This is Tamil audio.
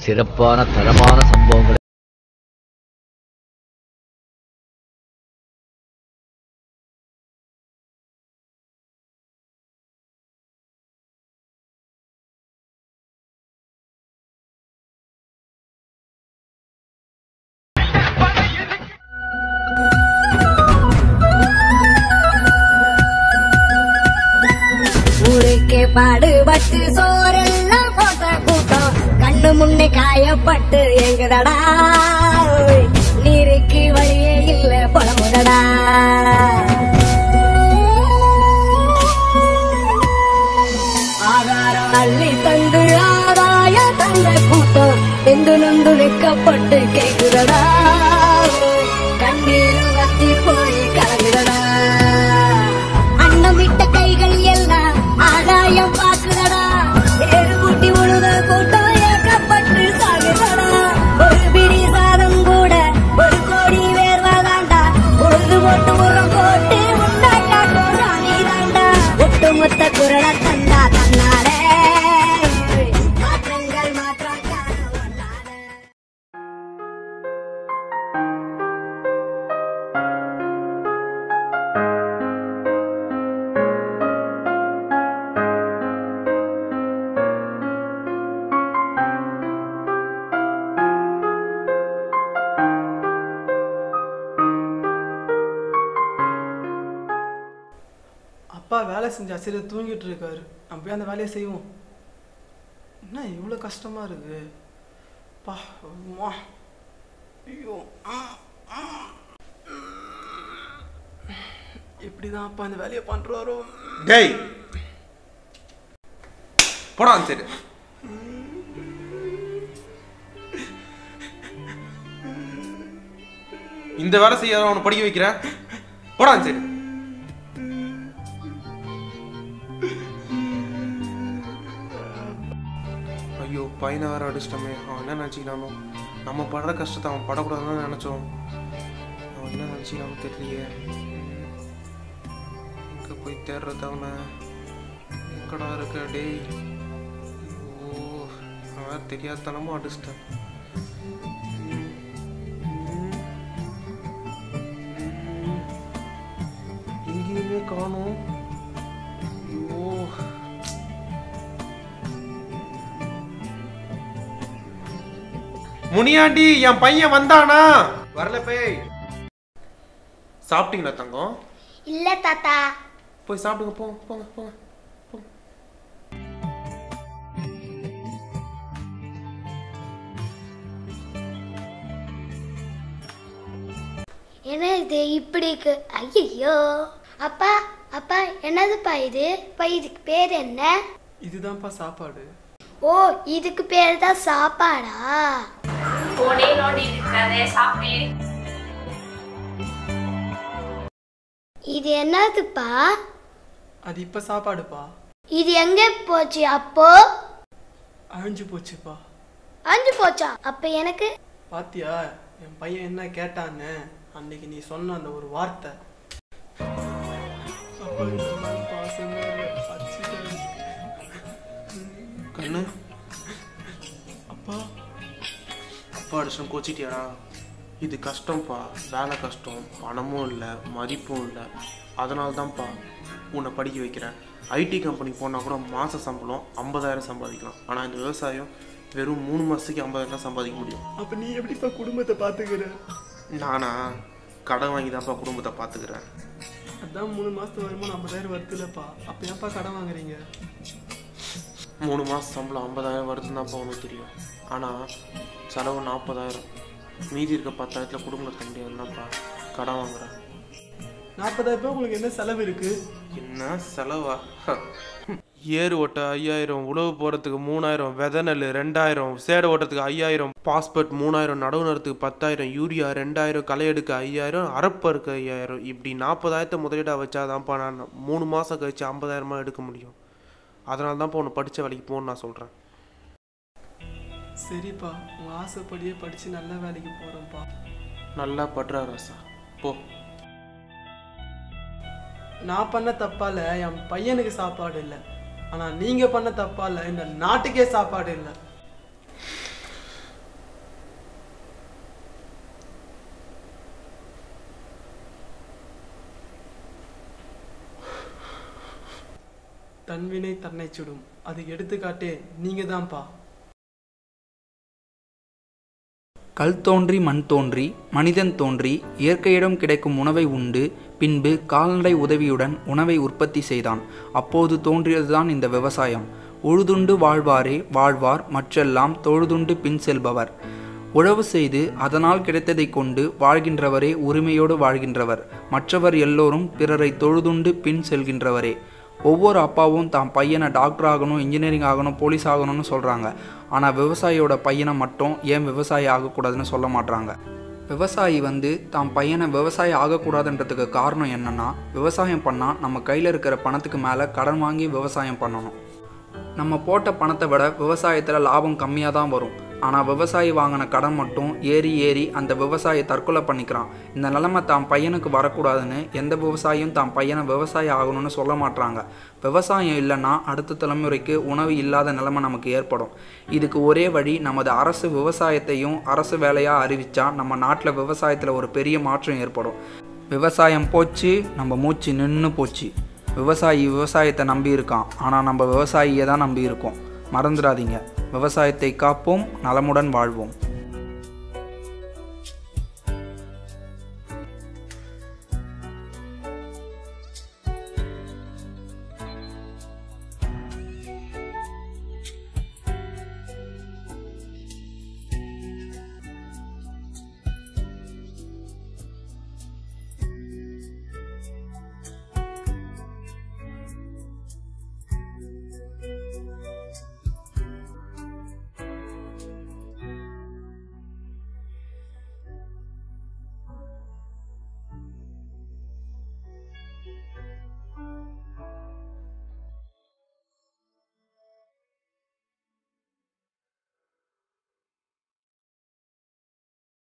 சிறப்பான தரமான சம்பவங்களை ஊருக்கே பாடுபட்டு சோறெல்லாம் போட்ட கூட்டம் கண்ணு முன்னே காயப்பட்டு எங்குதடா ஓய், நீருக்கு வழியே இல்ல புலமுதடா ஆதாரம் அள்ளி தந்து ஆதாய தந்த கூட்டம் எந்து நொந்து வைக்கப்பட்டு கேக்குதடா ஓய், கண்ணீர் வத்தி போய் கலங்குதடா அன்னமிட்ட கைகள் எல்லாம் ஆதாயம் பாக்குதடா ஏறு கூட்டி உழுத கூட்டம் ஏற்கப்பட்டு சாகுதடா ஒரு பிடி சாதம் கூட ஒரு கோடி வேர்வாதாண்டா பொழுது போட்டு உரம் போட்டு உண்டா காட்டும் சாமி தாண்டா ஒட்டுமொத்த குரல தந்தா தன்னாலே மாற்றங்கள் மாற்றம் காண ஒண்ணாத அப்பா வேலை செஞ்சா சரி தூங்கிட்டு இருக்காரு நம்ம போய் அந்த வேலையை செய்வோம் என்ன இவ்வளோ கஷ்டமா இருக்கு பா அம்மா. ஐயோ ஆ, ஆ. எப்படிதான் அப்பா இந்த வேலையை பண்றாரோ டேய் போடா அந்த சைடு இந்த வேலை செய்யாத அவனை படிக்க வைக்கிறேன் போடா அந்த சைடு ஐயோ பையனை வேற அடிச்சிட்டோமே அவன் என்ன நினச்சிக்கிறானோ நம்ம படுற கஷ்டத்தை அவன் படக்கூடாதுன்னு நினச்சோம் அவன் என்ன நினச்சிக்கிறானோ தெரியலையே எங்க போய் தேடுறது அவனை எங்கடா இருக்க டேய் ஓ அவன் தெரியாதனமும் அடிச்சிட்டான் எங்கேயுமே காணோம் ஐயோ முனியாண்டி என் பையன் வந்தானா வரல பேய் சாப்பிட்டீங்களா தங்கம் இல்ல தாத்தா போய் சாப்பிடுங்க போங்க போங்க போங்க போங்க. என்ன இது இப்படி இருக்கு ஐயோ அப்பா அப்பா என்னதுப்பா இது அப்பா இதுக்கு பேர் என்ன இதுதான்ப்பா சாப்பாடு ஓ இதுக்கு பேர் தான் சாப்பாடா போனே நோண்டி இருக்காதே சாப்பிடு இது என்னதுப்பா அது இப்போ சாப்பாடுப்பா இது எங்க போச்சு அப்போ அழிஞ்சு போச்சுப்பா அஞ்சு போச்சா அப்ப எனக்கு பாத்தியா என் பையன் என்ன கேட்டான்னு அன்னைக்கு நீ சொன்ன அந்த ஒரு வார்த்தை அப்பா இந்த மாதிரி பாசமா அடிச்சுட்டாரு. கண்ணு அப்பா அப்பா அடிச்சோம் கோச்சிட்டியாடா இது கஷ்டம்ப்பா வேலை கஷ்டம் பணமும் இல்லை மதிப்பும் இல்லை அதனால தான்ப்பா உன்னை படிக்க வைக்கிறேன் ஐடி கம்பெனி போனால் கூட மாத சம்பளம் ஐம்பதாயிரம் சம்பாதிக்கலாம் ஆனால் இந்த விவசாயம் வெறும் மூணு மாதத்துக்கு ஐம்பதாயிரம் தான் சம்பாதிக்க முடியும் அப்ப நீ எப்படிப்பா குடும்பத்தை பாத்துக்கிற நானா கடன் வாங்கி தான்ப்பா குடும்பத்தை பார்த்துக்கிறேன் அதான் மூணு மாசத்து வருமானம் ஐம்பதாயிரம் வருதுலப்பா அப்ப ஏன்ப்பா கடன் வாங்குறீங்க மூணு மாதம் சம்பளம் ஐம்பதாயிரம் வருதுன்னு தான்ப்பா உனக்கு தெரியும் ஆனால் செலவு நாற்பதாயிரம் மீதி இருக்க பத்தாயிரத்தில் குடும்பம் கட்ட முடியாதுன்னாப்பா கடன் வாங்குறேன் நாற்பதாயிரம் ரூபாய் உங்களுக்கு என்ன செலவு இருக்கு என்ன செலவா ஏறு ஓட்ட ஐயாயிரம் உழவு போகிறதுக்கு மூணாயிரம் விதை நெல் ரெண்டாயிரம் சேடை ஓட்டத்துக்கு ஐயாயிரம் பாஸ்போர்ட் மூணாயிரம் நடவு நடுறதுக்கு பத்தாயிரம் யூரியா ரெண்டாயிரம் களை எடுக்க ஐயாயிரம் அறப்பறுக்க ஐயாயிரம் இப்படி நாற்பதாயிரத்தை முதலீடாக வச்சாதான்ப்பா நான் மூணு மாதம் கழிச்சு ஐம்பதாயிரமா எடுக்க முடியும் அதனால தான்ப்பா உன்னை படித்த வேலைக்கு போகணுன்னு நான் சொல்கிறேன் சரிப்பா உங்க ஆசைப்படியே படிச்சு நல்ல வேலைக்கு போறேன்ப்பா நல்லா படுறா ராசா போ நான் பண்ண தப்பால என் பையனுக்கு சாப்பாடு இல்லை ஆனா நீங்க பண்ண தப்பால இந்த நாட்டுக்கே சாப்பாடு இல்லை தன்வினை தன்னை சுடும் அதுக்கு எடுத்துக்காட்டே நீங்க தான்ப்பா கல் தோன்றி மண் தோன்றி மனிதன் தோன்றி இயற்கையிடம் கிடைக்கும் உணவை உண்டு பின்பு கால்நடை உதவியுடன் உணவை உற்பத்தி செய்தான் அப்போது தோன்றியதுதான் இந்த விவசாயம் உழுதுண்டு வாழ்வாரே வாழ்வார் மற்றெல்லாம் தொழுதுண்டு பின் செல்பவர் உழவு செய்து அதனால் கிடைத்ததைக் கொண்டு வாழ்கின்றவரே உரிமையோடு வாழ்கின்றவர் மற்றவர் எல்லோரும் பிறரை தொழுதுண்டு பின் செல்கின்றவரே ஒவ்வொரு அப்பாவும் தான் பையனை டாக்டர் ஆகணும் இன்ஜினியரிங் ஆகணும் போலீஸ் ஆகணும்னு சொல்கிறாங்க ஆனால் விவசாயியோட பையனை மட்டும் ஏன் விவசாயி ஆகக்கூடாதுன்னு சொல்ல மாட்றாங்க விவசாயி வந்து தான் பையனை விவசாயி ஆகக்கூடாதுன்றதுக்கு காரணம் என்னன்னா விவசாயம் பண்ணால் நம்ம கையில் இருக்கிற பணத்துக்கு மேலே கடன் வாங்கி விவசாயம் பண்ணணும் நம்ம போட்ட பணத்தை விட விவசாயத்தில் லாபம் கம்மியாக தான் வரும் ஆனால் விவசாயி வாங்கின கடன் மட்டும் ஏறி ஏறி அந்த விவசாயி தற்கொலை பண்ணிக்கிறான் இந்த நிலைமை தான் பையனுக்கு வரக்கூடாதுன்னு எந்த விவசாயியும் தான் பையனை விவசாயி ஆகணும்னு சொல்ல மாட்றாங்க விவசாயம் இல்லைன்னா அடுத்த தலைமுறைக்கு உணவு இல்லாத நிலைமை நமக்கு ஏற்படும் இதுக்கு ஒரே வழி நமது அரசு விவசாயத்தையும் அரசு வேலையாக அறிவிச்சா நம்ம நாட்டில் விவசாயத்தில் ஒரு பெரிய மாற்றம் ஏற்படும் விவசாயம் போச்சு நம்ம மூச்சு நின்று போச்சு விவசாயி விவசாயத்தை நம்பி இருக்கான் ஆனால் நம்ம விவசாயியை தான் நம்பி இருக்கோம் மறந்துடாதீங்க விவசாயத்தை காப்போம் நலமுடன் வாழ்வோம்